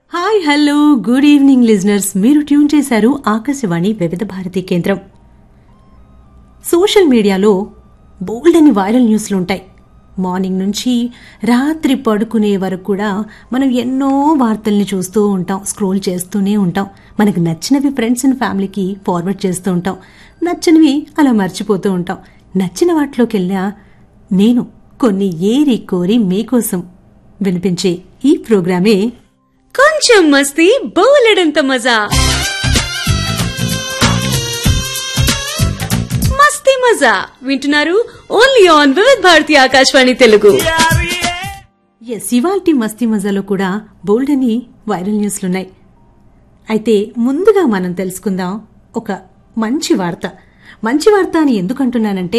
hi hello good evening listeners మీరు ట్యూన్ చేశారు ఆకాశవాణి వివిధ భారతి కేంద్రం సోషల్ మీడియాలో బోల్డ్ అని వైరల్ న్యూస్లుంటాయి మార్నింగ్ నుంచి రాత్రి పడుకునే వరకు కూడా మనం ఎన్నో వార్తల్ని చూస్తూ ఉంటాం స్క్రోల్ చేస్తూనే ఉంటాం మనకు నచ్చినవి ఫ్రెండ్స్ అండ్ ఫ్యామిలీకి ఫార్వర్డ్ చేస్తూ ఉంటాం నచ్చనివి అలా మర్చిపోతూ ఉంటాం నచ్చిన వాటిలోకి వెళ్ళా నేను కొన్ని ఏరి కోరి మీకోసం వినిపించే ఈ ప్రోగ్రామే కొంచెం మస్తీ బోలెడంత మజా మస్తీ మజా వింటున్నారు ఓన్లీ ఆన్ వివిధ్ భారతి ఆకాశవాణి తెలుగు ఎస్ ఇవాల్టి మస్తీ మజాలో కూడా బోల్డ్ అని వైరల్ న్యూస్లున్నాయి అయితే ముందుగా మనం తెలుసుకుందాం ఒక మంచి వార్త మంచి వార్త అని ఎందుకు అంటున్నానంటే